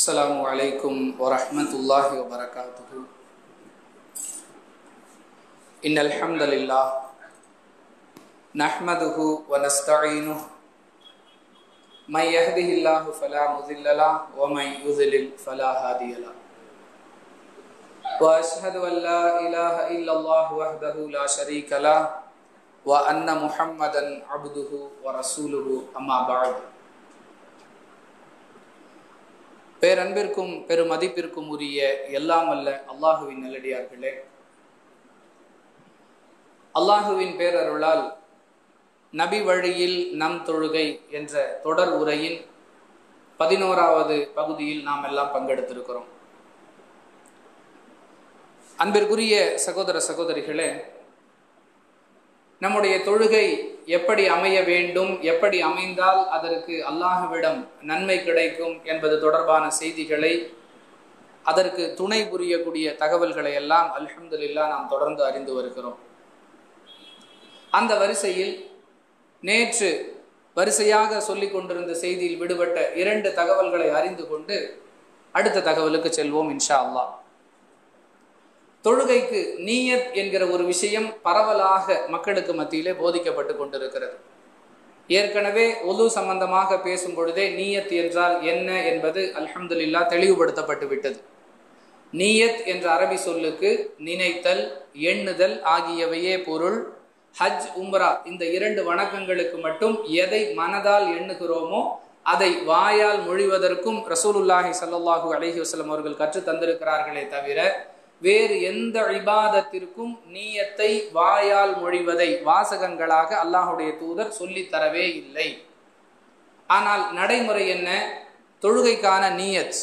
السلام عليكم ورحمة الله وبركاته إن الحمد لله نحمده ونستعينه من يهده الله فلا مضل له ومن يضلل فلا هادي له وأشهد أن لا إله إلا الله وحده لا شريك له وأن محمدا عبده ورسوله أما بعد பேரன்பிற்கும் பெருமதிப்பிற்கும் உரிய எல்லாம் அல்ல அல்லாஹுவின் நல்லடியார்களே அல்லாஹுவின் பேரருளால் நபி வழியில் நம் தொழுகை என்ற தொடர் உரையின் பதினோராவது பகுதியில் நாம் எல்லாம் பங்கெடுத்திருக்கிறோம் அன்பிற்குரிய சகோதர சகோதரிகளே நம்முடைய தொழுகை எப்படி அமைய வேண்டும் எப்படி அமைந்தால் அதற்கு அல்லாஹுவிடம் நன்மை கிடைக்கும் என்பது தொடர்பான செய்திகளை அதற்கு துணை புரியக்கூடிய தகவல்களை எல்லாம் அல்ஹம்துலில்லா நாம் தொடர்ந்து அறிந்து வருகிறோம் அந்த வரிசையில் நேற்று வரிசையாக சொல்லிக் கொண்டிருந்த செய்தியில் விடுபட்ட இரண்டு தகவல்களை அறிந்து கொண்டு அடுத்த தகவலுக்கு செல்வோம் இன்ஷா அல்லாஹ் தொழுகைக்கு நீயத் என்கிற ஒரு விஷயம் பரவலாக மக்களுக்கு மத்தியிலே போதிக்கப்பட்டு கொண்டிருக்கிறது ஏற்கனவே ஒலு சம்பந்தமாக பேசும் பொழுதே நீயத் என்றால் என்ன என்பது அல்ஹம்துலில்லா தெளிவுபடுத்தப்பட்டு விட்டது நீயத் என்ற அரபி சொல்லுக்கு நினைத்தல் எண்ணுதல் ஆகியவையே பொருள் ஹஜ் உம்ரா இந்த இரண்டு வணக்கங்களுக்கு மட்டும் எதை மனதால் எண்ணுகிறோமோ அதை வாயால் மொழிவதற்கும் ரசூலுல்லாஹி சல்லாஹூ அலஹி வஸ்லம் அவர்கள் கற்று தந்திருக்கிறார்களே தவிர வேறு எந்த இபாதத்திற்கும் நீயத்தை வாயால் மொழிவதை வாசகங்களாக அல்லாஹுடைய தூதர் சொல்லித் தரவே இல்லை ஆனால் நடைமுறை என்ன தொழுகைக்கான நீயத்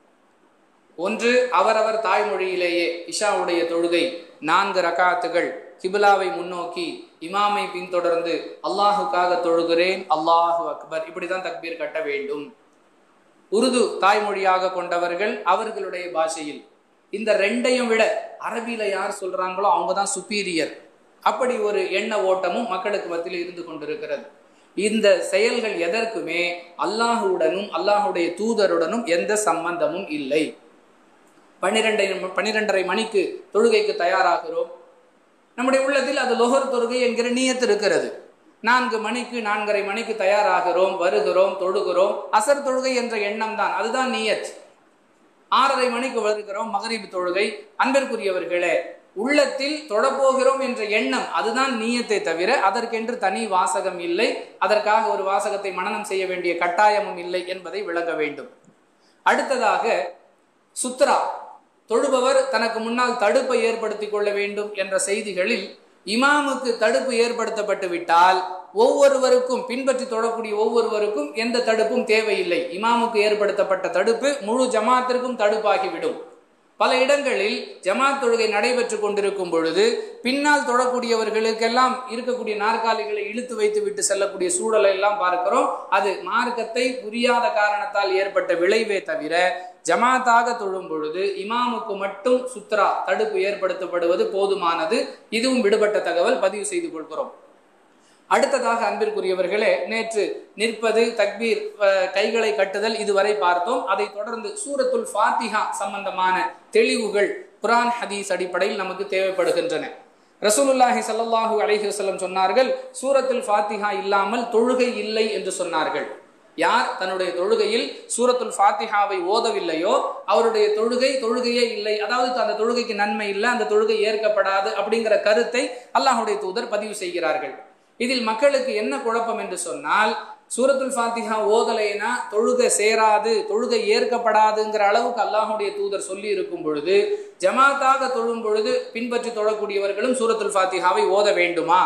ஒன்று அவரவர் தாய்மொழியிலேயே இஷாவுடைய தொழுகை நான்கு ரகாத்துகள் கிபிலாவை முன்னோக்கி இமாமை பின்தொடர்ந்து அல்லாஹுக்காக தொழுகிறேன் அல்லாஹு அக்பர் இப்படிதான் தக்பீர் கட்ட வேண்டும் உருது தாய்மொழியாக கொண்டவர்கள் அவர்களுடைய பாஷையில் இந்த ரெண்டையும் விட அரபியில யார் சொல்றாங்களோ அவங்க தான் சுப்பீரியர் அப்படி ஒரு எண்ண ஓட்டமும் மக்களுக்கு மத்தியில் இருந்து கொண்டிருக்கிறது இந்த செயல்கள் எதற்குமே அல்லாஹுடனும் அல்லாஹுடைய தூதருடனும் எந்த சம்பந்தமும் இல்லை பன்னிரெண்டை பன்னிரெண்டரை மணிக்கு தொழுகைக்கு தயாராகிறோம் நம்முடைய உள்ளத்தில் அது லொஹர் தொழுகை என்கிற நீயத்து இருக்கிறது நான்கு மணிக்கு நான்கரை மணிக்கு தயாராகிறோம் வருகிறோம் தொழுகிறோம் அசர் தொழுகை என்ற எண்ணம் தான் அதுதான் நீயத் ஆறரை மணிக்கு வருகிறோம் மகரீப் தொழுகை அன்பிற்குரியவர்களே உள்ளத்தில் தொடப்போகிறோம் என்ற எண்ணம் அதுதான் நீயத்தை தவிர அதற்கென்று தனி வாசகம் இல்லை அதற்காக ஒரு வாசகத்தை மனநம் செய்ய வேண்டிய கட்டாயமும் இல்லை என்பதை விளங்க வேண்டும் அடுத்ததாக சுத்ரா தொழுபவர் தனக்கு முன்னால் தடுப்பை ஏற்படுத்திக் கொள்ள வேண்டும் என்ற செய்திகளில் இமாமுக்கு தடுப்பு ஏற்படுத்தப்பட்டு விட்டால் ஒவ்வொருவருக்கும் பின்பற்றி தொடக்கூடிய ஒவ்வொருவருக்கும் எந்த தடுப்பும் தேவையில்லை இமாமுக்கு ஏற்படுத்தப்பட்ட தடுப்பு முழு ஜமாத்திற்கும் தடுப்பாகிவிடும் பல இடங்களில் ஜமாத் தொழுகை நடைபெற்று கொண்டிருக்கும் பொழுது பின்னால் தொடக்கூடியவர்களுக்கெல்லாம் இருக்கக்கூடிய நாற்காலிகளை இழுத்து வைத்து விட்டு செல்லக்கூடிய சூழலை எல்லாம் பார்க்கிறோம் அது மார்க்கத்தை புரியாத காரணத்தால் ஏற்பட்ட விளைவே தவிர ஜமாத்தாக தொழும் பொழுது இமாமுக்கு மட்டும் சுத்ரா தடுப்பு ஏற்படுத்தப்படுவது போதுமானது இதுவும் விடுபட்ட தகவல் பதிவு செய்து கொள்கிறோம் அடுத்ததாக அன்பிற்குரியவர்களே நேற்று நிற்பது தக்பீர் கைகளை கட்டுதல் இதுவரை பார்த்தோம் அதை தொடர்ந்து சூரத்துல் ஃபாத்திஹா சம்பந்தமான தெளிவுகள் குரான் ஹதீஸ் அடிப்படையில் நமக்கு தேவைப்படுகின்றன ரசூலுல்லாஹி சல்லாஹூ அலஹி வசல்லம் சொன்னார்கள் சூரத்துல் ஃபாத்திஹா இல்லாமல் தொழுகை இல்லை என்று சொன்னார்கள் யார் தன்னுடைய தொழுகையில் சூரத்துல் ஃபாத்திஹாவை ஓதவில்லையோ அவருடைய தொழுகை தொழுகையே இல்லை அதாவது அந்த தொழுகைக்கு நன்மை இல்லை அந்த தொழுகை ஏற்கப்படாது அப்படிங்கிற கருத்தை அல்லாஹுடைய தூதர் பதிவு செய்கிறார்கள் இதில் மக்களுக்கு என்ன குழப்பம் என்று சொன்னால் சூரத்துல் ஃபாத்திஹா ஓதலைனா தொழுகை சேராது தொழுகை ஏற்கப்படாதுங்கிற அளவுக்கு அல்லாஹுடைய தூதர் சொல்லி இருக்கும் பொழுது ஜமாத்தாக தொழும் பொழுது பின்பற்றி தொழக்கூடியவர்களும் சூரத்துல் ஃபாத்திஹாவை ஓத வேண்டுமா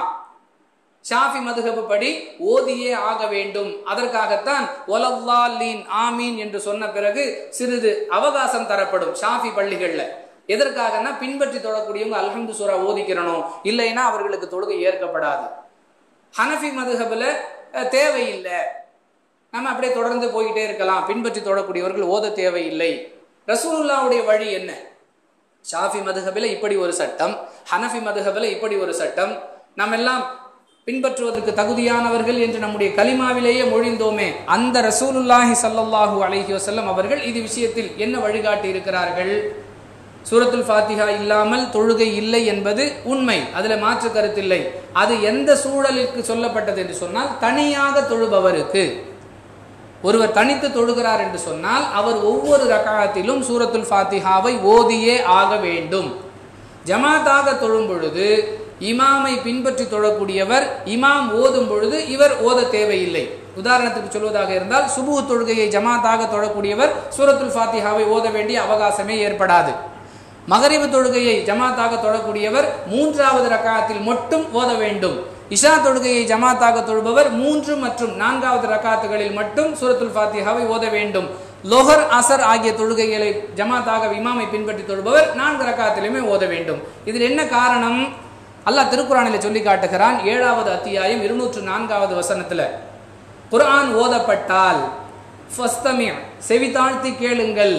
ஷாஃபி மதுகபு படி ஓதியே ஆக வேண்டும் அதற்காகத்தான் ஒலல்லாலீன் ஆமீன் என்று சொன்ன பிறகு சிறிது அவகாசம் தரப்படும் ஷாஃபி பள்ளிகள்ல எதற்காகனா பின்பற்றி தொழக்கூடியவங்க அல்ஹம்து சூரா ஓதிக்கிறணும் இல்லைன்னா அவர்களுக்கு தொழுகை ஏற்கப்படாது ஹனஃபி மதுஹபில் தேவையில்லை நம்ம அப்படியே தொடர்ந்து போய்கிட்டே இருக்கலாம் பின்பற்றி தொடக்கூடியவர்கள் ஓத தேவையில்லை ரசூலுல்லாவுடைய வழி என்ன ஷாஃபி மதுஹபில் இப்படி ஒரு சட்டம் ஹனஃபி மதுஹபில் இப்படி ஒரு சட்டம் நம்ம எல்லாம் பின்பற்றுவதற்கு தகுதியானவர்கள் என்று நம்முடைய கலிமாவிலேயே மொழிந்தோமே அந்த ரசூலுல்லாஹி ஸல்லல்லாஹு அலைஹி வஸல்லம் அவர்கள் இது விஷயத்தில் என்ன வழிகாட்டி இருக்கிறார்கள் சூரத்துல் ஃபாத்திஹா இல்லாமல் தொழுகை இல்லை என்பது உண்மை அதுல மாற்று கருத்தில்லை அது எந்த சூழலிற்கு சொல்லப்பட்டது என்று சொன்னால் தனியாக தொழுபவருக்கு ஒருவர் தனித்து தொழுகிறார் என்று சொன்னால் அவர் ஒவ்வொரு ரகாத்திலும் சூரத்துல் ஃபாத்திஹாவை ஓதியே ஆக வேண்டும் ஜமாத்தாக தொழும் பொழுது இமாமை பின்பற்றி தொழக்கூடியவர் இமாம் ஓதும் பொழுது இவர் ஓத தேவையில்லை உதாரணத்துக்கு சொல்வதாக இருந்தால் சுபு தொழுகையை ஜமாத்தாக தொழக்கூடியவர் சூரத்துல் ஃபாத்திஹாவை ஓத வேண்டிய அவகாசமே ஏற்படாது மகரிபு தொழுகையை ஜமாத்தாக தொழக்கூடியவர் மூன்றாவது ரக்காத்தில் மட்டும் ஓத வேண்டும் இஷா தொழுகையை ஜமாத்தாக தொழுபவர் மூன்று மற்றும் நான்காவது ரக்காத்துகளில் மட்டும் சூரத்துல் ஃபாத்திஹாவை ஓத வேண்டும் லொஹர் அசர் ஆகிய தொழுகைகளை ஜமாத்தாக இமாமை பின்பற்றி தொழுபவர் நான்கு ரக்காத்திலுமே ஓத வேண்டும் இதில் என்ன காரணம் அல்லாஹ் திருக்குறானில் சொல்லி காட்டுகிறான் ஏழாவது அத்தியாயம் இருநூற்று நான்காவது வசனத்துல குர்ஆன் ஓதப்பட்டால் ஃபஸ்தமி செவி தாழ்த்தி கேளுங்கள்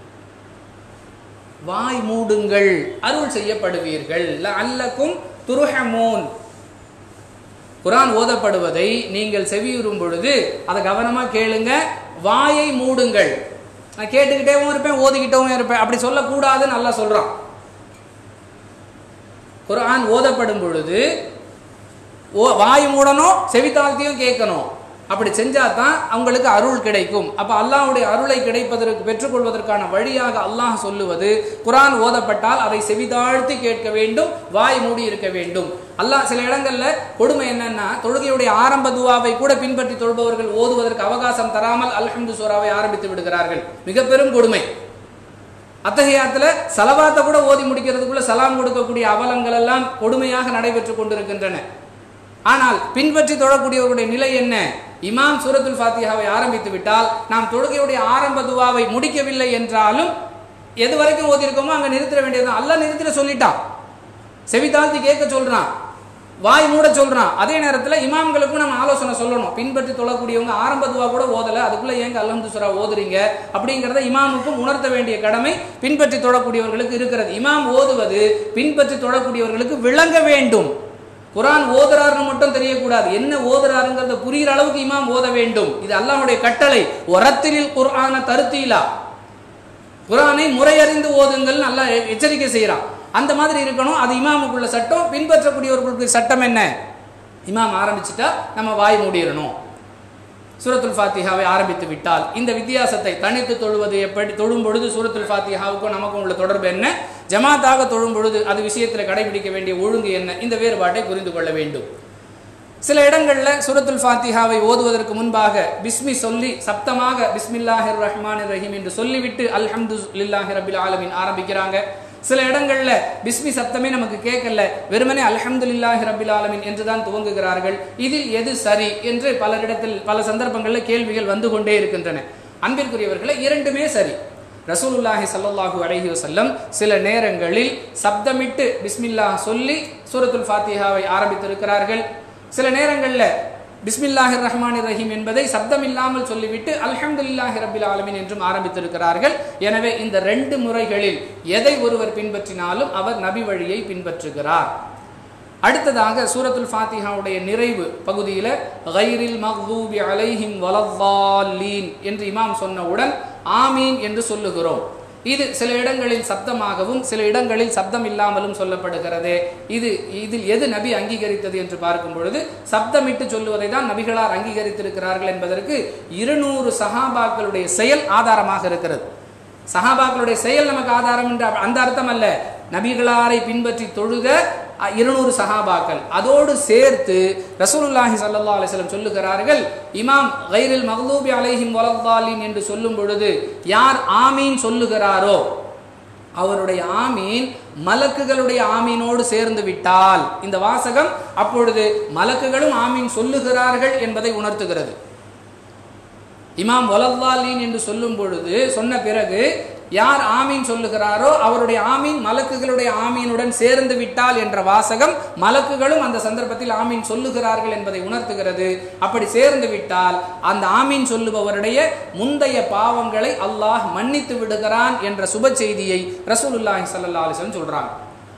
வாய் மூடுங்கள் அருள் செய்யப்படுவீர்கள் அல்லக்கும் துருஹமோன் குரான் ஓதப்படுவதை நீங்கள் செவியுறும் பொழுது அதை கவனமா கேளுங்க வாயை மூடுங்கள் நான் கேட்டுக்கிட்டேவும் இருப்பேன் ஓதிக்கிட்டவும் இருப்பேன் அப்படி சொல்லக்கூடாதுன்னு நல்லா சொல்றான் குரான் ஓதப்படும் பொழுது ஓ வாய் மூடணும் செவித்தாழ்த்தியும் கேட்கணும் அப்படி செஞ்சா தான் அவங்களுக்கு அருள் கிடைக்கும் அப்ப அல்லாஹ்வுடைய அருளை கிடைப்பதற்கு பெற்றுக்கொள்வதற்கான வழியாக அல்லாஹ் சொல்லுவது குரான் ஓதப்பட்டால் அதை செவிதாழ்த்தி கேட்க வேண்டும் வாய் மூடி இருக்க வேண்டும் அல்லாஹ் சில இடங்கள்ல கொடுமை என்னன்னா தொழுகையுடைய ஆரம்ப துவாவை கூட பின்பற்றி தொழுபவர்கள் ஓதுவதற்கு அவகாசம் தராமல் அல்ஹம்து சூராவை ஆரம்பித்து விடுகிறார்கள் மிக பெரும் கொடுமை அத்தகையாத்துல சலவாத்தை கூட ஓதி முடிக்கிறதுக்குள்ள சலாம் கொடுக்கக்கூடிய அவலங்கள் எல்லாம் கொடுமையாக நடைபெற்று கொண்டிருக்கின்றன ஆனால் பின்பற்றி தொழக்கூடியவர்களுடைய நிலை என்ன இமாம் சூரத்துல் ஃபாத்தியாவை ஆரம்பித்து விட்டால் நாம் தொழுகையுடைய ஆரம்ப துவாவை முடிக்கவில்லை என்றாலும் எது வரைக்கும் ஓதிருக்கோமோ அங்க நிறுத்திட வேண்டியதுதான் அல்ல நிறுத்திட சொல்லிட்டான் செவிதாழ்த்தி கேட்க சொல்றான் வாய் மூட சொல்றான் அதே நேரத்துல இமாம்களுக்கும் நம்ம ஆலோசனை சொல்லணும் பின்பற்றி தொழக்கூடியவங்க ஆரம்ப துவா கூட ஓதல அதுக்குள்ள ஏங்க அல்ஹம்து சுரா ஓதுறீங்க அப்படிங்கறத இமாமுக்கும் உணர்த்த வேண்டிய கடமை பின்பற்றி தொழக்கூடியவர்களுக்கு இருக்கிறது இமாம் ஓதுவது பின்பற்றி தொழக்கூடியவர்களுக்கு விளங்க வேண்டும் குரான் ஓதுறாருன்னு மட்டும் தெரியக்கூடாது என்ன ஓதுறாருங்கிறத புரிகிற அளவுக்கு இமாம் ஓத வேண்டும் இது அல்லாஹ்வுடைய கட்டளை ஒரத்திலில் குர்ஆன தருத்தீலா குரானை முறையறிந்து ஓதுங்கள் நல்லா எச்சரிக்கை செய்யறான் அந்த மாதிரி இருக்கணும் அது இமாமுக்குள்ள சட்டம் பின்பற்றக்கூடியவர்களுக்கு சட்டம் என்ன இமாம் ஆரம்பிச்சுட்டா நம்ம வாய் மூடிடணும் சூரத்துல் ஃபாத்திஹாவை ஆரம்பித்து விட்டால் இந்த வித்தியாசத்தை தனித்து தொழுவது எப்படி தொழும் பொழுது சூரத்துல் ஃபாத்திஹாவுக்கும் நமக்கும் உள்ள தொடர்பு என்ன ஜமாத்தாக தொழும் பொழுது அது விஷயத்தில் கடைபிடிக்க வேண்டிய ஒழுங்கு என்ன இந்த வேறுபாட்டை புரிந்து கொள்ள வேண்டும் சில இடங்கள்ல சூரத்துல் ஃபாத்திஹாவை ஓதுவதற்கு முன்பாக பிஸ்மி சொல்லி சப்தமாக பிஸ்மில்லாஹிர் ரஹ்மான் ரஹீம் என்று சொல்லிவிட்டு அல்ஹம்து லில்லாஹி ரபில் ஆலமின் ஆரம்பிக்கிறாங்க சில இடங்கள்ல பிஸ்மி சப்தமே நமக்கு கேட்கல வெறுமனே அல்ஹம்துலில்லாஹி ரபில் ஆலமின் என்றுதான் துவங்குகிறார்கள் இதில் எது சரி என்று பலரிடத்தில் பல சந்தர்ப்பங்களில் கேள்விகள் வந்து கொண்டே இருக்கின்றன அன்பிற்குரியவர்களே இரண்டுமே சரி ரசூலுல்லாஹி ஸல்லல்லாஹு அலைஹி வஸல்லம் சில நேரங்களில் சப்தமிட்டு பிஸ்மில்லாஹ் சொல்லி சூரத்துல் ஃபாத்திஹாவை ஆரம்பித்திருக்கிறார்கள் சில நேரங்களில் பிஸ்மில்லாஹிர் ரஹ்மான் ரஹீம் என்பதை சப்தம் இல்லாமல் சொல்லிவிட்டு அல்ஹம்துலில்லாஹி ரபில் ஆலமின் என்றும் ஆரம்பித்திருக்கிறார்கள் எனவே இந்த ரெண்டு முறைகளில் எதை ஒருவர் பின்பற்றினாலும் அவர் நபி வழியை பின்பற்றுகிறார் அடுத்ததாக சூரத்துல் ஃபாத்திஹாவுடைய நிறைவு பகுதியில் கைரில் மக்தூபி அலைஹிம் வலத்தாலீன் என்று இமாம் சொன்னவுடன் ஆமீன் என்று சொல்லுகிறோம் இது சில இடங்களில் சப்தமாகவும் சில இடங்களில் சப்தம் இல்லாமலும் சொல்லப்படுகிறது இது இதில் எது நபி அங்கீகரித்தது என்று பார்க்கும் பொழுது சப்தமிட்டு சொல்லுவதை தான் நபிகளார் அங்கீகரித்திருக்கிறார்கள் என்பதற்கு இருநூறு சஹாபாக்களுடைய செயல் ஆதாரமாக இருக்கிறது சஹாபாக்களுடைய செயல் நமக்கு ஆதாரம் என்ற அந்த அர்த்தம் அல்ல நபிகளாரை பின்பற்றி தொழுக இருநூறு சஹாபாக்கள் அதோடு சேர்த்து ரசூலுல்லாஹி சல்லா அலிஸ்லம் சொல்லுகிறார்கள் இமாம் கைரில் மஹ்லூபி அலைஹிம் வலத்தாலின் என்று சொல்லும் பொழுது யார் ஆமீன் சொல்லுகிறாரோ அவருடைய ஆமீன் மலக்குகளுடைய ஆமீனோடு சேர்ந்து விட்டால் இந்த வாசகம் அப்பொழுது மலக்குகளும் ஆமீன் சொல்லுகிறார்கள் என்பதை உணர்த்துகிறது இமாம் வலல்லாலீன் என்று சொல்லும் பொழுது சொன்ன பிறகு யார் ஆமீன் சொல்லுகிறாரோ அவருடைய ஆமீன் மலக்குகளுடைய ஆமீனுடன் சேர்ந்து விட்டால் என்ற வாசகம் மலக்குகளும் அந்த சந்தர்ப்பத்தில் ஆமீன் சொல்லுகிறார்கள் என்பதை உணர்த்துகிறது அப்படி சேர்ந்து விட்டால் அந்த ஆமீன் சொல்லுபவருடைய முந்தைய பாவங்களை அல்லாஹ் மன்னித்து விடுகிறான் என்ற சுப செய்தியை ரசூலுல்லாஹி சல்லா அலிஸ்லம் சொல்றாங்க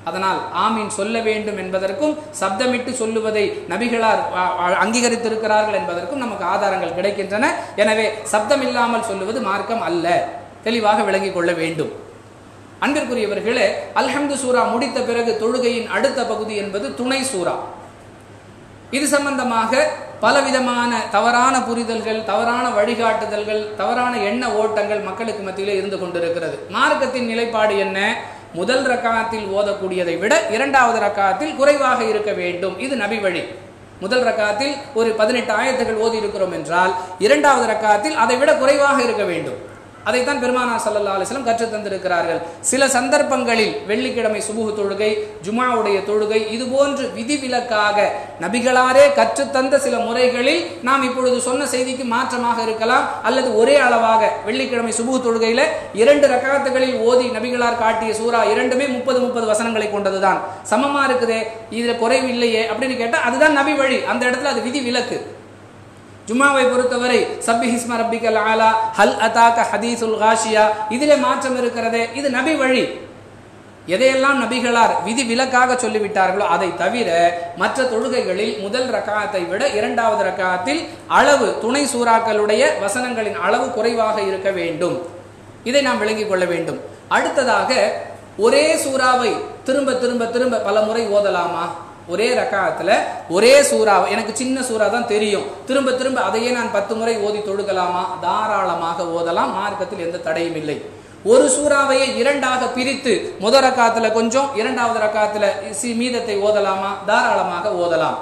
அதனால் ஆமீன் சொல்ல வேண்டும் என்பதற்கும் சப்தமிட்டு சொல்லுவதை நபிகளார் அ- அ- அங்கீகரித்திருக்கிறார்கள் என்பதற்கும் நமக்கு ஆதாரங்கள் கிடைக்கின்றன எனவே சப்தம் இல்லாமல் சொல்லுவது மார்க்கம் அல்ல தெளிவாக விளங்கிக் கொள்ள வேண்டும் அன்பிற்குரியவர்களே அல்ஹம்து சூரா முடித்த பிறகு தொழுகையின் அடுத்த பகுதி என்பது துணை சூரா இது சம்பந்தமாக பலவிதமான தவறான புரிதல்கள் தவறான வழிகாட்டுதல்கள் தவறான எண்ண ஓட்டங்கள் மக்களுக்கு மத்தியிலே இருந்து கொண்டிருக்கிறது மார்க்கத்தின் நிலைப்பாடு என்ன முதல் ரக்காத்தில் ஓதக்கூடியதை விட இரண்டாவது ரக்காத்தில் குறைவாக இருக்க வேண்டும் இது நபி வழி முதல் ரக்காத்தில் ஒரு பதினெட்டு ஆயத்துகள் ஓதி இருக்கிறோம் என்றால் இரண்டாவது ரக்காத்தில் அதை விட குறைவாக இருக்க வேண்டும் அதைத்தான் பெருமானார் ஸல்லல்லாஹு அலைஹி வஸல்லம் கற்றுத் தந்திருக்கிறார்கள் சில சந்தர்ப்பங்களில் வெள்ளிக்கிழமை சுபுஹ் தொழுகை ஜுமாவுடைய தொழுகை இது போன்று விதிவிலக்காக நபிகளாரே கற்றுத்தந்த சில முறைகளில் நாம் இப்பொழுது சொன்ன செய்திக்கு மாற்றமாக இருக்கலாம் அல்லது ஒரே அளவாக வெள்ளிக்கிழமை சுபுஹ் தொழுகையில இரண்டு ரக்காத்துகளில் ஓதி நபிகளார் காட்டிய சூரா இரண்டுமே முப்பது முப்பது வசனங்களை கொண்டதுதான் சமமா இருக்குதே இதுல குறைவு இல்லையே அப்படின்னு கேட்டா அதுதான் நபி வழி அந்த இடத்துல அது விதி விலக்கு ஜும்மாவை பொறுத்தவரை சப்பி ஹிஸ்ம ரப்பிக்கல் ஆலா ஹல் அதாக்க ஹதீசுல் காஷியா இதிலே மாற்றம் இருக்கிறதே இது நபி வழி எதையெல்லாம் நபிகளார் விதி விலக்காக சொல்லிவிட்டார்களோ அதை தவிர மற்ற தொழுகைகளில் முதல் ரக்காத்தை விட இரண்டாவது ரக்காத்தில் அளவு துணை சூறாக்களுடைய வசனங்களின் அளவு குறைவாக இருக்க வேண்டும் இதை நாம் விளங்கிக் கொள்ள வேண்டும் அடுத்ததாக ஒரே சூறாவை திரும்ப திரும்ப திரும்ப பல முறை ஓதலாமா ஒரே ரக்காத்துல ஒரே சூறா எனக்கு சின்ன சூறா தான் தெரியும் திரும்ப திரும்ப அதையே நான் பத்து முறை ஓதி தொழுகலாமா தாராளமாக ஓதலாம் மார்க்கத்தில் எந்த தடையும் இல்லை ஒரு சூறாவையே இரண்டாக பிரித்து முத ரக்காத்துல கொஞ்சம் இரண்டாவது ரக்காத்துல சி மீதத்தை ஓதலாமா தாராளமாக ஓதலாம்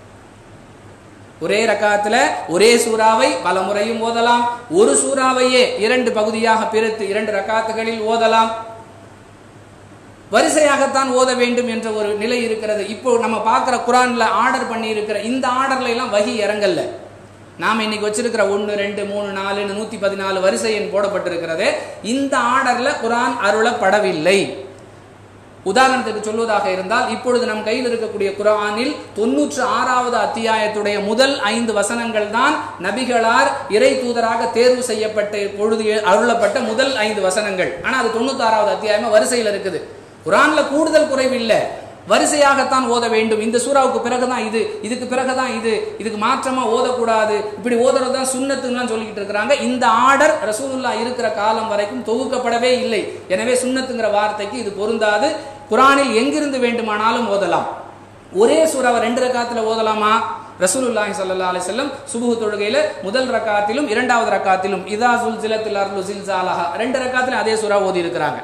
ஒரே ரக்காத்துல ஒரே சூறாவை பல முறையும் ஓதலாம் ஒரு சூறாவையே இரண்டு பகுதியாக பிரித்து இரண்டு ரக்காத்துகளில் ஓதலாம் வரிசையாகத்தான் ஓத வேண்டும் என்ற ஒரு நிலை இருக்கிறது இப்போ நம்ம பார்க்குற குரான்ல ஆர்டர் பண்ணி இருக்கிற இந்த ஆர்டர்ல எல்லாம் வகி இறங்கல்ல நாம இன்னைக்கு வச்சிருக்கிற ஒன்று ரெண்டு மூணு நாலுன்னு நூத்தி பதினாலு வரிசை எண் போடப்பட்டிருக்கிறது இந்த ஆர்டர்ல குரான் அருளப்படவில்லை உதாரணத்துக்கு சொல்வதாக இருந்தால் இப்பொழுது நம் கையில் இருக்கக்கூடிய குரானில் தொன்னூற்று ஆறாவது அத்தியாயத்துடைய முதல் ஐந்து வசனங்கள் தான் நபிகளார் இறை தூதராக தேர்வு செய்யப்பட்ட பொழுது அருளப்பட்ட முதல் ஐந்து வசனங்கள் ஆனா அது தொண்ணூத்தி ஆறாவது அத்தியாயமா வரிசையில் இருக்குது குரான்ல கூடுதல் குறைவு இல்லை வரிசையாகத்தான் ஓத வேண்டும் இந்த சூறாவுக்கு பிறகுதான் இது இதுக்கு பிறகுதான் இது இதுக்கு மாற்றமா ஓதக்கூடாது இப்படி ஓதுறது தான் சுண்ணத்துலாம் சொல்லிக்கிட்டு இருக்கிறாங்க இந்த ஆர்டர் ரசூலுல்லா இருக்கிற காலம் வரைக்கும் தொகுக்கப்படவே இல்லை எனவே சுண்ணத்துங்கிற வார்த்தைக்கு இது பொருந்தாது குரானில் எங்கிருந்து வேண்டுமானாலும் ஓதலாம் ஒரே சூறாவை ரெண்டு ரக்காத்துல ஓதலாமா ரசூலுல்லாஹி ஸல்லல்லாஹு அலைஹி வஸல்லம் சுபுஹ் தொழுகையில முதல் ரக்காத்திலும் இரண்டாவது ரக்காத்திலும் இதா சுல்சிலத்தில் அர்லு சில்சாலஹா ரெண்டு ரக்காத்திலும் அதே சூறா ஓதி இருக்கிறாங்க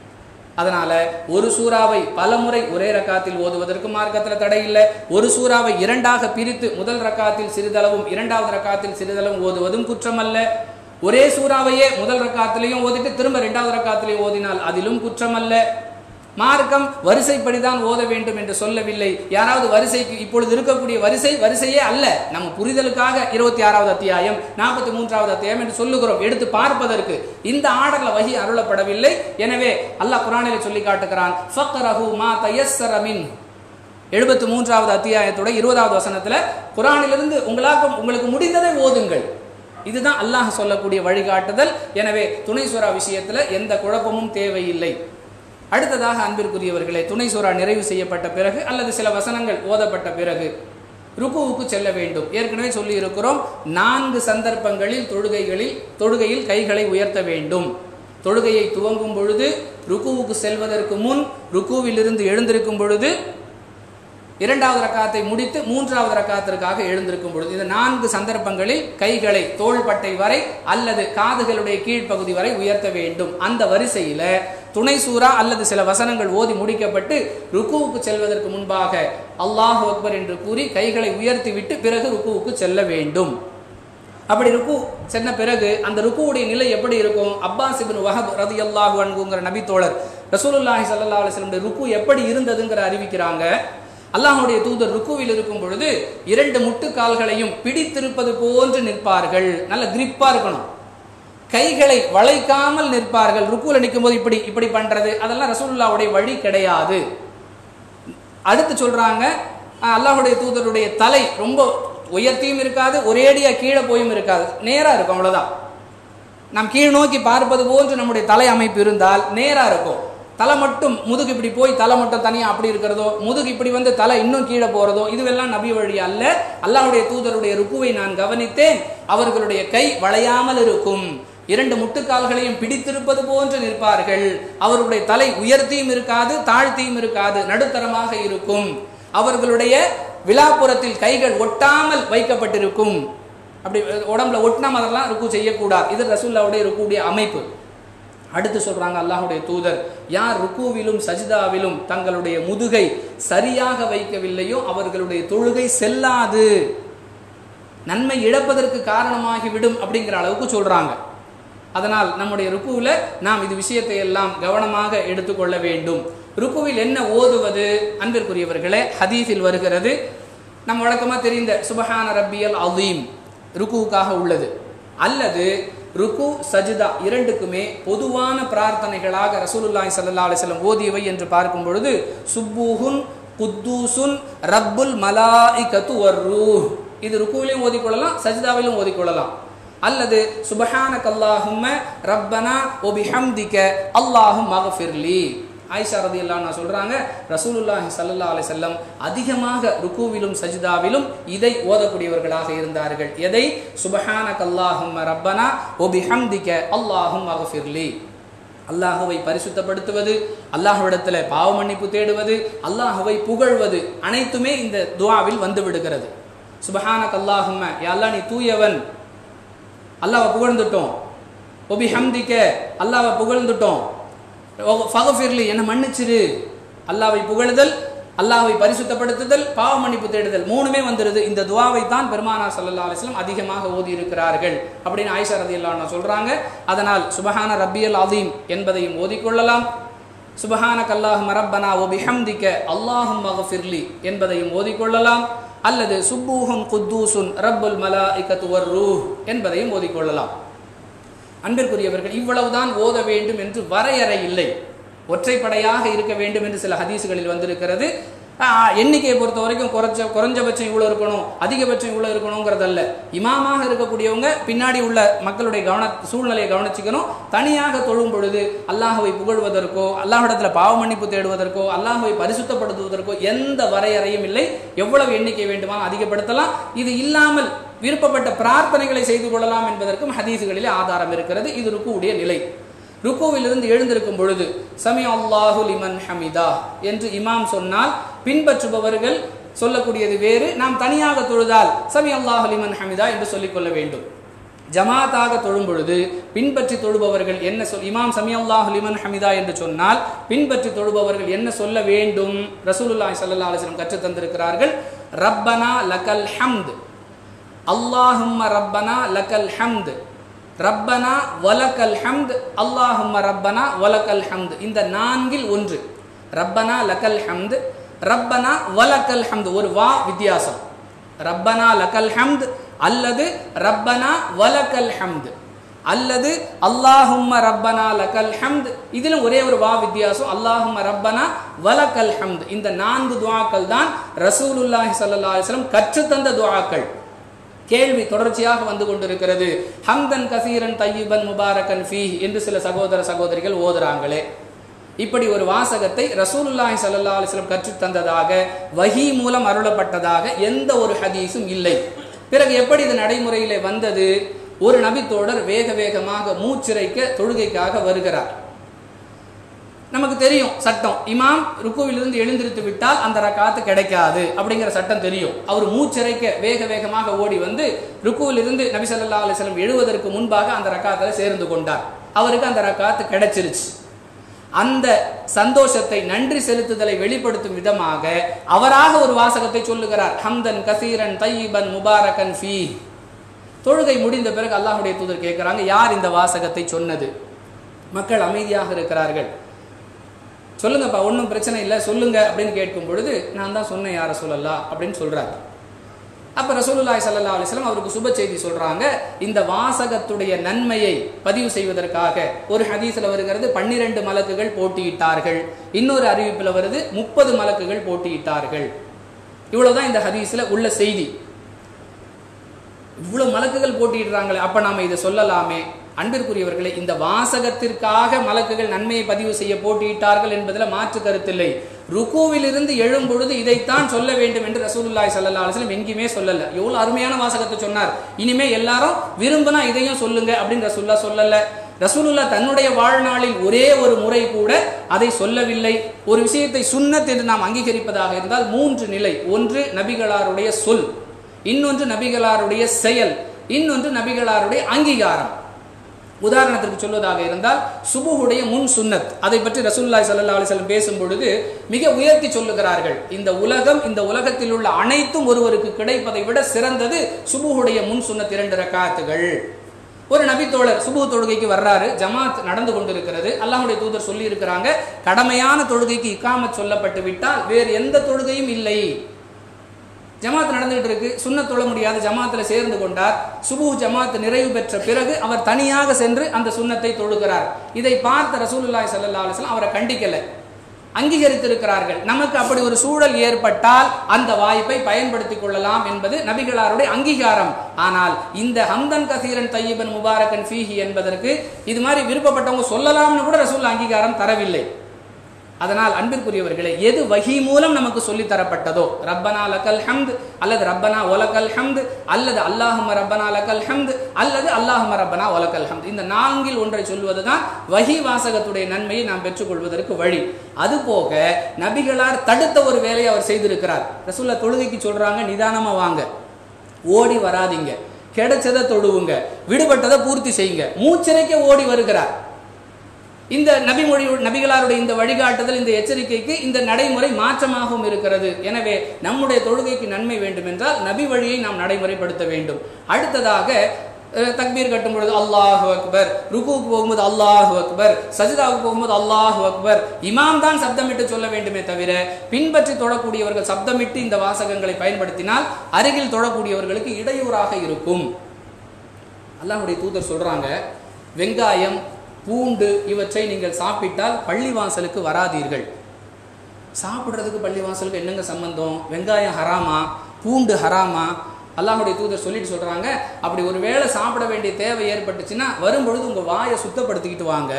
அதனால ஒரு சூறாவை பலமுறை ஒரே ரக்காத்தில் ஓதுவதற்கு மார்க்கத்தில் தடை இல்லை ஒரு சூறாவை இரண்டாக பிரித்து முதல் ரக்காத்தில் சிறிதளவும் இரண்டாவது ரக்காத்தில் சிறிதளவும் ஓதுவதும் குற்றமல்ல ஒரே சூறாவையே முதல் ரக்காத்திலையும் ஓதிட்டு திரும்ப இரண்டாவது ரக்காத்திலையும் ஓதினால் அதிலும் குற்றமல்ல மார்க்கம் வரிசைப்படிதான் ஓத வேண்டும் என்று சொல்லவில்லை யாராவது வரிசைக்கு இப்பொழுது இருக்கக்கூடிய வரிசை வரிசையே அல்ல நம்ம புரிதலுக்காக இருபத்தி ஆறாவது அத்தியாயம் நாற்பத்தி மூன்றாவது அத்தியாயம் என்று சொல்லுகிறோம் எடுத்து பார்ப்பதற்கு இந்த ஆர்டர்ல வகி அருளப்படவில்லை எனவே அல்லாஹ் குரானில் சொல்லி காட்டுகிறான் ஃபக்ரஹு மா தயஸ்ஸர மின் எழுபத்தி மூன்றாவது அத்தியாயத்தோட இருபதாவது வசனத்துல குரானிலிருந்து உங்களாக உங்களுக்கு முடிந்ததை ஓதுங்கள் இதுதான் அல்லாஹ் சொல்லக்கூடிய வழிகாட்டுதல் எனவே துணை சூறா விஷயத்துல எந்த குழப்பமும் தேவையில்லை அடுத்ததாக அன்பிற்குரியவர்களே துணை சூறா நிறைவு செய்யப்பட்ட பிறகு அல்லது சில வசனங்கள் ஓதப்பட்ட பிறகு ருக்குவுக்கு செல்ல வேண்டும் ஏற்கனவே சொல்லி இருக்கிறோம் நான்கு சந்தர்ப்பங்களில் தொழுகைகளில் தொழுகையில் கைகளை உயர்த்த வேண்டும் தொழுகையை துவங்கும் பொழுது ருக்குவுக்கு செல்வதற்கு முன் ருக்குவிலிருந்து எழுந்திருக்கும் பொழுது இரண்டாவது ரக்காத்தை முடித்து மூன்றாவது ரக்காத்திற்காக எழுந்திருக்கும் பொழுது இந்த நான்கு சந்தர்ப்பங்களில் கைகளை தோள்பட்டை வரை அல்லது காதுகளுடைய கீழ்ப்பகுதி வரை உயர்த்த வேண்டும் அந்த வரிசையில துணை சூறா அல்லது சில வசனங்கள் ஓதி முடிக்கப்பட்டு ருக்குவுக்கு செல்வதற்கு முன்பாக அல்லாஹ் அக்பர் என்று கூறி கைகளை உயர்த்தி விட்டு பிறகு ருக்குவுக்கு செல்ல வேண்டும் அப்படி ருக்கு சென்ன பிறகு அந்த ருக்குவுடைய நிலை எப்படி இருக்கும் அப்பாஸ் இபின் வஹப் ரதி அல்லாஹு அன்குங்கிற நபி தோழர் ரசூலுல்லாஹி ஸல்லல்லாஹு அலைஹி வஸல்லம் ருக்கு எப்படி இருந்ததுங்கிற அறிவிக்கிறாங்க அல்லாஹ்வுடைய தூதர் ருக்குவில் இருக்கும் பொழுது இரண்டு முட்டுக்கால்களையும் பிடித்திருப்பது போன்று நிற்பார்கள் நல்ல கிரிப்பா இருக்கணும் கைகளை வளைக்காமல் நிற்பார்கள் ருக்குல நிற்கும் போது இப்படி இப்படி பண்றது அதெல்லாம் ரசூலுல்லாவுடைய வழி கிடையாது அடுத்து சொல்றாங்க அஹ், அல்லாஹ்வுடைய தூதருடைய தலை ரொம்ப உயர்த்தியும் இருக்காது ஒரேடியா கீழே போயும் இருக்காது நேரா இருக்கும் அவ்வளவுதான் நாம் கீழ் நோக்கி பார்ப்பது போன்று நம்முடைய தலை அமைப்பு இருந்தால் நேரா இருக்கும் தலை மட்டும் முதுகு இப்படி போய் தலை மட்டும் தனியா அப்படி இருக்கிறதோ முதுகு இப்படி வந்து தலை இன்னும் கீழே போறதோ இதுவெல்லாம் நபி வழி அல்ல அல்லாஹ்வுடைய தூதருடைய ருக்குவை நான் கவனித்தேன் அவர்களுடைய கை வளையாமல் இருக்கும் இரண்டு முட்டுக்கால்களையும் பிடித்திருப்பது போன்று நிற்பார்கள் அவர்களுடைய தலை உயர்த்தியும் இருக்காது தாழ்த்தியும் இருக்காது நடுத்தரமாக இருக்கும் அவர்களுடைய விழாப்புறத்தில் கைகள் ஒட்டாமல் வைக்கப்பட்டிருக்கும் அப்படி உடம்புல ஒட்டினாம அதெல்லாம் ருக்கு செய்யக்கூடாது இது ரசூல்லாவுடைய ருக்குடைய அமைப்பு அடுத்து சொல்றாங்க அல்லாஹ்வுடைய தூதர் யார் ருக்குவிலும் சஜிதாவிலும் தங்களுடைய முதுகை சரியாக வைக்கவில்லையோ அவர்களுடைய தொழுகை செல்லாது நன்மை இழப்பதற்கு காரணமாகி விடும் அப்படிங்கிற அளவுக்கு சொல்றாங்க அதனால் நம்முடைய ருக்குவில் நாம் இது விஷயத்தை எல்லாம் கவனமாக எடுத்துக்கொள்ள வேண்டும் ருக்குவில் என்ன ஓதுவது அன்பிற்குரியவர்களே ஹதீஸில் வருகிறது நம் வழக்கமாக தெரிந்த சுபஹான ரப்பியல் அதீம் ருக்குவுக்காக உள்ளது அல்லது ருக்கு சஜிதா இரண்டுக்குமே பொதுவான பிரார்த்தனைகளாக ரசூலுல்லாஹி ஸல்லல்லாஹு அலைஹி வஸல்லம் ஓதியவை என்று பார்க்கும் பொழுது சுப்பூஹுன் குத்தூசுன் ரப்புல் மலாயிகத்து வர்ரூஹ் இது ருக்குவிலையும் ஓதிக்கொள்ளலாம் சஜிதாவிலும் ஓதிக்கொள்ளலாம் அல்லது சுபஹானக் அல்லாஹும்ம ரப்பனா ஒபிஹம்திக அல்லாஹும் மகஃபிர்லி ஆயிஷா ரதியல்லாஹு நான் சொல்றாங்க ரசூலுல்லாஹி ஸல்லல்லாஹு அலைஹி வஸல்லம் அதிகமாக ருக்குவிலும் சஜிதாவிலும் இதை ஓதக்கூடியவர்களாக இருந்தார்கள் எதை சுபஹானக் அல்லாஹும்ம ரப்பனா ஒபிஹம்திக அல்லாஹும் மகஃபிர்லி அல்லாஹுவை பரிசுத்தப்படுத்துவது அல்லாஹ்விடத்தில் பாவ மன்னிப்பு தேடுவது அல்லாஹுவை புகழ்வது அனைத்துமே இந்த துவாவில் வந்து விடுகிறது சுபஹானக் அல்லாஹும்ம யா அல்லாஹ் நீ தூயவன் அல்லாவை புகழ்ந்துட்டோம் ஒபி ஹம்திக்க அல்லாவை புகழ்ந்துட்டோம் ஃபகஃபிர்லி என்னை மன்னிச்சிரு அல்லாவை புகழுதல் அல்லாவை பரிசுத்தப்படுத்துதல் பாவ மன்னிப்பு தேடுதல் மூணுமே வந்துருது இந்த துவாவை தான் பெருமானார் சல்லா அலிஸ்லாம் அதிகமாக ஓதி இருக்கிறார்கள் அப்படின்னு ஆயிஷா ரதி அல்லா சொல்றாங்க அதனால் சுபஹான ரப்பியல் அதீம் என்பதையும் ஓதிக்கொள்ளலாம் சுபஹான கல்லாஹ் மரப்பனா ஒபி ஹம்திக்க அல்லாஹும் மகஃபிர்லி என்பதையும் ஓதிக்கொள்ளலாம் அல்லது சுப்பூஹும் குத்தூசுன் ரப்புல் மலா இக்கத்துவர் ரூஹ் என்பதையும் ஓதிக்கொள்ளலாம் அன்பிற்குரியவர்கள் இவ்வளவுதான் ஓத வேண்டும் என்று வரையறை இல்லை ஒற்றைப்படையாக இருக்க வேண்டும் என்று சில ஹதீசுகளில் வந்திருக்கிறது ஆஹ், எண்ணிக்கையை பொறுத்த வரைக்கும் குறைச்ச குறைஞ்சபட்சம் இவ்வளோ இருக்கணும் அதிகபட்சம் இவ்வளோ இருக்கணுங்கிறதல்ல இமாமாக இருக்கக்கூடியவங்க பின்னாடி உள்ள மக்களுடைய கவன சூழ்நிலையை கவனிச்சுக்கணும் தனியாக தொழும் பொழுது அல்லாஹுவை புகழ்வதற்கோ அல்லாஹ்விடத்துல பாவ மன்னிப்பு தேடுவதற்கோ அல்லாஹுவை பரிசுத்தப்படுத்துவதற்கோ எந்த வரையறையும் இல்லை எவ்வளவு எண்ணிக்கை வேண்டுமானால் அதிகப்படுத்தலாம் இது இல்லாமல் விருப்பப்பட்ட பிரார்த்தனைகளை செய்து கொள்ளலாம் என்பதற்கும் ஹதீசுகளிலே ஆதாரம் இருக்கிறது இது ருக்குவுடைய நிலை ருக்குவிலிருந்து எழுந்திருக்கும் பொழுது சமி அல்லாஹு லிமன் ஹமிதா என்று இமாம் சொன்னால் பின்பற்றுபவர்கள் சொல்லக்கூடியது வேறு நாம் தனியாக தொழுதால் சமி அல்லாஹு லிமன் ஹமிதா என்று சொல்லிக்கொள்ள வேண்டும் ஜமாத்தாக தொழும் பொழுது பின்பற்றி தொழுபவர்கள் என்ன சொல் இமாம் சமி அல்லாஹு லிமன் ஹமிதா என்று சொன்னால் பின்பற்றி தொழுபவர்கள் என்ன சொல்ல வேண்டும் ரசூலுல்லாஹி ஸல்லல்லாஹு அலைஹி வஸல்லம் கற்றுத் தந்திருக்கிறார்கள் ரப்பனா லக்கல் ஹம்த் அல்லாஹும்ம ரப்பனா லக்கல் ஹம்த் ரப்பனா வலக்கல் ஹம்த் அல்லாஹும்ம ரப்பனா வலக்கல் ஹம்த் இந்த நான்கில் ஒன்று ரப்பனா லக்கல் ஹம்த் ரப்பனா வலக்கல் ஹம்த் ஒரு வா வித்தியாசம் ரப்பனா லக்கல் ஹம்த் அல்லது ரப்பனா வலக்கல் ஹம்த் அல்லது அல்லாஹும்ம ரப்பனா லக்கல் ஹம்த் இதிலும் ஒரே ஒரு வா வித்தியாசம் அல்லாஹும்ம ரப்பனா வலக்கல் ஹம்த் இந்த நான்கு துஆக்கள் தான் ரசூலுல்லாஹி ஸல்லல்லாஹு அலைஹி வஸல்லம் கற்றுத்தந்த துஆக்கள் கேள்வி தொடர்ச்சியாக வந்து கொண்டிருக்கிறது ஹம்தன் கசீரன் தையிபன் முபாரக்கன் ஃபீ என்று சில சகோதர சகோதரிகள் ஓதுறாங்களே இப்படி ஒரு வாசகத்தை ரசூலுல்லாஹி ஸல்லல்லாஹு அலைஹி வஸல்லம் கற்றுத் தந்ததாக வஹி மூலம் அருளப்பட்டதாக எந்த ஒரு ஹதீஸும் இல்லை பிறகு எப்படி இது நடைமுறையிலே வந்தது ஒரு நபித்தோடர் வேக வேகமாக மூச்சிறைக்க தொழுகைக்காக வருகிறார் நமக்கு தெரியும் சட்டம் இமாம் ருக்குவிலிருந்து எழுந்திருத்து விட்டால் அந்த ரக்காத்து கிடைக்காது அப்படிங்கிற சட்டம் தெரியும் அவர் மூச்சிறைக்க வேக வேகமாக ஓடி வந்து ருக்குவிலிருந்து நபி ஸல்லல்லாஹு அலைஹி வஸல்லம் எழுவதற்கு முன்பாக அந்த ரக்காத்தில் சேர்ந்து கொண்டார் அவருக்கு அந்த ரக்காத்து கிடைச்சிருச்சு அந்த சந்தோஷத்தை நன்றி செலுத்துதலை வெளிப்படுத்தும் விதமாக அவராக ஒரு வாசகத்தை சொல்லுகிறார் ஹம்தன் கசீரன் தையிபன் முபாரகன் ஃபீ தொழுகை முடிந்த பிறகு அல்லாஹ்வுடைய தூதர் கேட்குறாங்க யார் இந்த வாசகத்தை சொன்னது மக்கள் அமைதியாக இருக்கிறார்கள் சொல்லுங்கப்பா ஒன்றும் பிரச்சனை இல்லை சொல்லுங்க அப்படின்னு கேட்கும் பொழுது நான் தான் சொன்னேன் யாரை சொல்லலாம் அப்படின்னு சொல்றாரு அப்ப ரசூலுல்லாஹி ஸல்லல்லாஹு அலைஹி வஸல்லம் அவருக்கு சுப செய்தி சொல்றாங்க இந்த வாசகத்துடைய நன்மையை பதிவு செய்வதற்காக ஒரு ஹதீஸ்ல வருகிறது பன்னிரண்டு மலக்குகள் போட்டியிட்டார்கள் இன்னொரு அறிவிப்புல வருது முப்பது மலக்குகள் போட்டியிட்டார்கள் இவ்வளவுதான் இந்த ஹதீஸ்ல உள்ள செய்தி இவ்வளவு மலக்குகள் போட்டியிடுறாங்களே அப்ப நாம இதை சொல்லலாமே அன்பிற்குரியவர்களே இந்த வாசகத்திற்காக மலக்குகள் நன்மையை பதிவு செய்ய போட்டியிட்டார்கள் என்பதில் மாற்று கருத்தில்லை ருக்குவிலிருந்து எழும் பொழுது இதைத்தான் சொல்ல வேண்டும் என்று ரசூலுல்லாய் சல்லா அலுவலம் எங்கேயுமே சொல்லல எவ்வளவு அருமையான வாசகத்தை சொன்னார் இனிமே எல்லாரும் விரும்பினா இதையும் சொல்லுங்க அப்படின்னு ரசூல்லா சொல்லல ரசூலுல்லா தன்னுடைய வாழ்நாளில் ஒரே ஒரு முறை கூட அதை சொல்லவில்லை ஒரு விஷயத்தை சுன்னத் என்று நாம் அங்கீகரிப்பதாக இருந்தால் மூன்று நிலை ஒன்று நபிகளாருடைய சொல் இன்னொன்று நபிகளாருடைய செயல் இன்னொன்று நபிகளாருடைய அங்கீகாரம் உதாரணத்திற்கு சொல்வதாக இருந்தால் சுபுகுடைய முன் சுன்னத் அதை பற்றி ரசூல்லாய் சல்லா அலிஸ்லம் பேசும் பொழுது மிக உயர்த்தி சொல்லுகிறார்கள் இந்த உலகம் இந்த உலகத்தில் உள்ள அனைத்தும் ஒருவருக்கு கிடைப்பதை விட சிறந்தது சுபுகுடைய முன் சுன்னத் இரண்டு ரக்காத்துகள் ஒரு நபித்தோழர் சுபு தொழுகைக்கு வர்றாரு ஜமாத் நடந்து கொண்டிருக்கிறது அல்லாஹுடைய தூதர் சொல்லி இருக்கிறாங்க கடமையான தொழுகைக்கு இக்காமத் சொல்லப்பட்டு விட்டால் வேறு எந்த தொழுகையும் இல்லை ஜமாத் நடந்துகிட்டு இருக்கு சுண்ண தொழ முடியாத ஜமாத்தில் சேர்ந்து கொண்டார் சுபு ஜமாத் நிறைவு பெற்ற பிறகு அவர் தனியாக சென்று அந்த சுண்ணத்தை தொழுகிறார் இதை பார்த்த ரசூலுல்லாய் சல்லா அலுவலம் அவரை கண்டிக்கல அங்கீகரித்திருக்கிறார்கள் நமக்கு அப்படி ஒரு சூழல் ஏற்பட்டால் அந்த வாய்ப்பை பயன்படுத்திக் கொள்ளலாம் என்பது நபிகளாருடைய அங்கீகாரம் ஆனால் இந்த ஹம்தன் கசீரன் தையீபன் முபாரக்கன் ஃபீஹி என்பதற்கு இது மாதிரி விருப்பப்பட்டவங்க சொல்லலாம்னு கூட ரசூல் அங்கீகாரம் தரவில்லை அதனால் அன்பிற்குரியவர்களே எது வகி மூலம் நமக்கு சொல்லி தரப்பட்டதோ ரப்பனா லக்கல் ஹம்த் அல்லது ரப்பனா ஒலக்கல் ஹம்த் அல்லது அல்லாஹும ரப்பனா லக்கல் ஹம்த் அல்லது அல்லாஹும ரப்பனா ஒலக்கல் ஹம்த் இந்த நான்கில் ஒன்றை சொல்வதுதான் வகி வாசகத்துடைய நன்மையை நாம் பெற்றுக்கொள்வதற்கு வழி அதுபோக நபிகளார் தடுத்த ஒரு வேலையை அவர் செய்திருக்கிறார் ரசூல்லா தொழுகைக்கு சொல்றாங்க நிதானமா வாங்க ஓடி வராதீங்க கிடைச்சதை தொழுவுங்க விடுபட்டதை பூர்த்தி செய்யுங்க மூச்சிறைக்க ஓடி வருகிறார் இந்த நபிமொழி நபிகளாருடைய இந்த வழிகாட்டுதல் இந்த எச்சரிக்கைக்கு இந்த நடைமுறை மாற்றமாகவும் இருக்கிறது எனவே நம்முடைய தொழுகைக்கு நன்மை வேண்டும் என்றால் நபி வழியை நாம் நடைமுறைப்படுத்த வேண்டும் அடுத்ததாக தக்பீர் கட்டும் பொழுது அல்லாஹு அக்பர் ருக்குவுக்கு போகும்போது அல்லாஹு அக்பர் சஜிதாவுக்கு போகும்போது அல்லாஹு அக்பர் இமாம் தான் சப்தமிட்டு சொல்ல வேண்டுமே தவிர பின்பற்றி தொழக்கூடியவர்கள் சப்தமிட்டு இந்த வாசகங்களை பயன்படுத்தினால் அருகில் தொழக்கூடியவர்களுக்கு இடையூறாக இருக்கும் அல்லாஹுடைய தூதர் சொல்றாங்க வெங்காயம் பூண்டு இவற்றை நீங்கள் சாப்பிட்டால் பள்ளிவாசலுக்கு வராதீர்கள் சாப்பிட்றதுக்கு பள்ளிவாசலுக்கு என்னங்க சம்பந்தம் வெங்காயம் ஹராமா பூண்டு ஹராமா அல்லாஹுடைய தூதர் சொல்லிட்டு சொல்றாங்க அப்படி ஒரு வேளை சாப்பிட வேண்டிய தேவை ஏற்பட்டுச்சுன்னா வரும்பொழுது உங்க வாயை சுத்தப்படுத்திக்கிட்டு வாங்க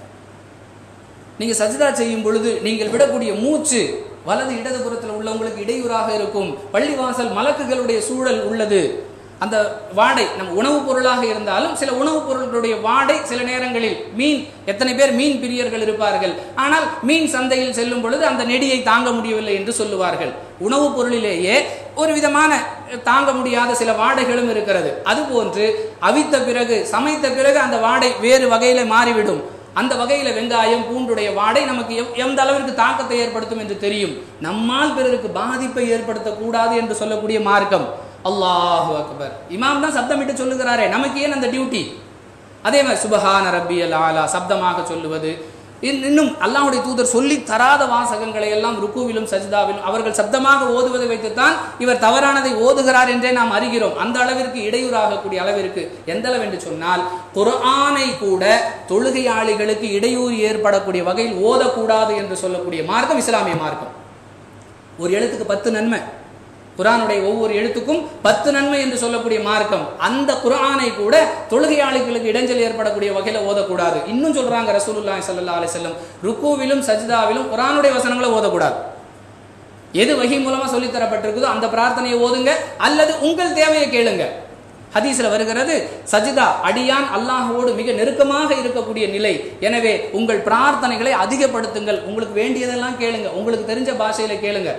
நீங்க சஜிதா செய்யும் பொழுது நீங்கள் விடக்கூடிய மூச்சு வலது இடதுபுறத்தில் உள்ளவங்களுக்கு இடையூறாக இருக்கும் பள்ளிவாசல் மலக்குகளுடைய சூழல் உள்ளது அந்த வாடை நம்ம உணவுப் பொருளாக இருந்தாலும் சில உணவுப் பொருட்களுடைய வாடை சில நேரங்களில் மீன் எத்தனை பேர் மீன் பிரியர்கள் இருப்பார்கள் ஆனால் மீன் சந்தையில் செல்லும் பொழுது அந்த நெடியை தாங்க முடியவில்லை என்று சொல்லுவார்கள் உணவுப் பொருளிலேயே ஒரு விதமான தாங்க முடியாத சில வாடைகளும் இருக்கிறது அதுபோன்று அவித்த பிறகு சமைத்த பிறகு அந்த வாடை வேறு வகையில மாறிவிடும் அந்த வகையில வெங்காயம் பூண்டுடைய வாடை நமக்கு எந்த அளவிற்கு தாக்கத்தை ஏற்படுத்தும் என்று தெரியும் நம்மால் பிறருக்கு பாதிப்பை ஏற்படுத்தக்கூடாது என்று சொல்லக்கூடிய மார்க்கம் அல்லாஹு அக்பர் இமாம் தான் சப்தமிட்டு சொல்லுகிறாரே நமக்கு ஏன் அந்த டியூட்டி அதே மாதிரி சுபஹான ரப்பி அல் ஆலா சப்தமாக சொல்லுவது இன்னும் அல்லாஹுடைய தூதர் சொல்லி தராத வாசகங்களை எல்லாம் ருக்குவிலும் சஜிதாவிலும் அவர்கள் சப்தமாக ஓதுவதை வைத்துத்தான் இவர் தவறானதை ஓதுகிறார் என்றே நாம் அறிகிறோம் அந்த அளவிற்கு இடையூறாகக்கூடிய அளவிற்கு எந்த அளவு என்று சொன்னால் குர்ஆனை கூட தொழுகையாளிகளுக்கு இடையூறு ஏற்படக்கூடிய வகையில் ஓதக்கூடாது என்று சொல்லக்கூடிய மார்க்கம் இஸ்லாமிய மார்க்கம் ஒரு எழுத்துக்கு பத்து நன்மை குரானுடைய ஒவ்வொரு எழுத்துக்கும் பத்து நன்மை என்று சொல்லக்கூடிய மார்க்கம் அந்த குரானை கூட தொழுகையாளிகளுக்கு இடைஞ்சல் ஏற்படக்கூடிய வகையில் ஓதக்கூடாது இன்னும் சொல்றாங்க ரசூலுல்லாஹி ஸல்லல்லாஹு அலைஹி வஸல்லம் ருக்குவிலும் சஜிதாவிலும் குரானுடைய வசனங்களை ஓதக்கூடாது எது வகி மூலமா சொல்லி தரப்பட்டிருக்குதோ அந்த பிரார்த்தனையை ஓதுங்க அல்லது உங்கள் தேவையை கேளுங்க ஹதீஸ்ல வருகிறது சஜிதா அடியான் அல்லாஹோடு மிக நெருக்கமாக இருக்கக்கூடிய நிலை எனவே உங்கள் பிரார்த்தனைகளை அதிகப்படுத்துங்கள் உங்களுக்கு வேண்டியதெல்லாம் கேளுங்க உங்களுக்கு தெரிஞ்ச பாஷையில கேளுங்க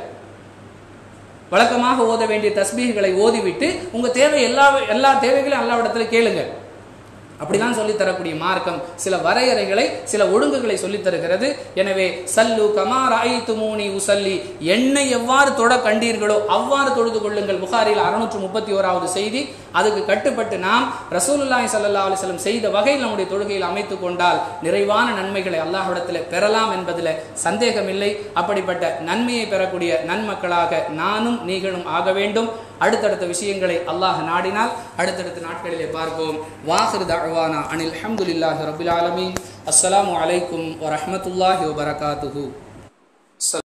வழக்கமாக ஓத வேண்டிய தஸ்பீகளை ஓதிவிட்டு உங்க தேவை எல்லா எல்லா தேவைகளையும் அல்லாவிடத்துல கேளுங்க அப்படிதான் சொல்லித் தரக்கூடிய மார்க்கம் சில வரையறைகளை சில ஒழுங்குகளை சொல்லித் தருகிறது எனவே சல்லு கமார் ஆயித்து மூனி உசல்லி என்னை எவ்வாறு தொட கண்டீர்களோ அவ்வாறு தொழுது கொள்ளுங்கள் புகாரில் அறுநூற்று முப்பத்தி ஓராவது செய்தி அதுக்கு கட்டுப்பட்டு நாம் ரசூலுல்லாஹி சல்லா அலிஸ்லம் செய்த வகையில் நம்முடைய தொழுகையில் அமைத்து கொண்டால் நிறைவான நன்மைகளை அல்லாஹ்விடத்தில் பெறலாம் என்பதில் சந்தேகமில்லை அப்படிப்பட்ட நன்மையை பெறக்கூடிய நன்மக்களாக நானும் நீங்களும் ஆக வேண்டும் அடுத்தடுத்த விஷயங்களை அல்லாஹ் நாடினால் அடுத்தடுத்த நாட்களிலே பார்ப்போம் வாஹிர் தஅவானா அனில் அல்ஹம்துலில்லாஹி ரபில் ஆலமீன் அஸ்ஸலாமு அலைக்கும் வரஹ்மத்துல்லாஹி வபரகாத்துஹு